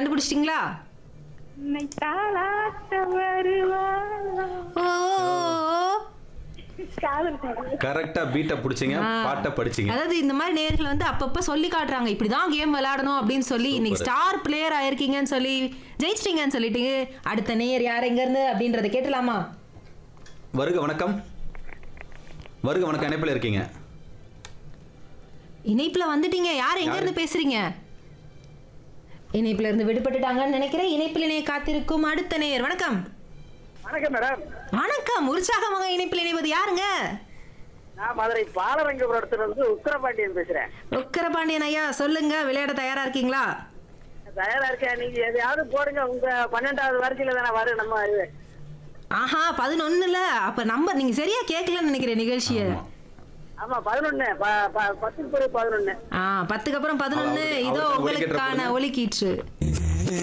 கண்டுபிடிச்சிட்டீங்களா உன்னை தாளாட்ட வருவாளா ஓ காதல் பாடல் கரெக்டா பீட்டை பிடிச்சிங்க ஆ. பாட்டை படிச்சிங்க அதாவது இந்த மாதிரி நேர்கள் வந்து அப்பப்ப சொல்லி காட்டுறாங்க இப்படிதான் கேம் விளையாடணும் அப்படின்னு சொல்லி இன்னைக்கு ஸ்டார் பிளேயர் ஆயிருக்கீங்கன்னு சொல்லி ஜெயிச்சிட்டீங்கன்னு சொல்லிட்டு அடுத்த நேயர் யார் எங்க இருந்து அப்படின்றத கேட்டலாமா வருக வணக்கம் வருக வணக்கம் இணைப்பில் இருக்கீங்க இணைப்புல வந்துட்டீங்க யார் எங்க இருந்து பேசுறீங்க இணைப்புல இருந்து விடுபட்டுட்டாங்கன்னு நினைக்கிறேன் இணைப்பில் இணைய காத்திருக்கும் அடுத்த நேயர் வணக்கம் வணக்கம் மேடம் வணக்கம் உற்சாகமாக இணைப்பில் இணைவது யாருங்க நான் மதுரை பாலரங்கபுரத்துல இருந்து உத்தரபாண்டியன் பேசுறேன் உக்கரபாண்டியன் ஐயா சொல்லுங்க விளையாட தயாரா இருக்கீங்களா தயாரா இருக்கேன் நீங்க எதையாவது போடுங்க உங்க பன்னெண்டாவது வரிசையில தானே வரும் நம்ம இது ஆஹா பதினொன்னுல அப்ப நம்பர் நீங்க சரியா கேட்கலன்னு நினைக்கிறேன் நிகழ்ச்சியை ஆமா. ஆமா பதினொன்னு ப- ப- பத்துக்கு பிறகு பதினொன்னு ஆ பத்துக்கு அப்புறம் பதினொன்னு அவரு- இதோ அவருக்கு உங்களுக்கான ஒலிக்கீற்று ஒலிக்கீற்று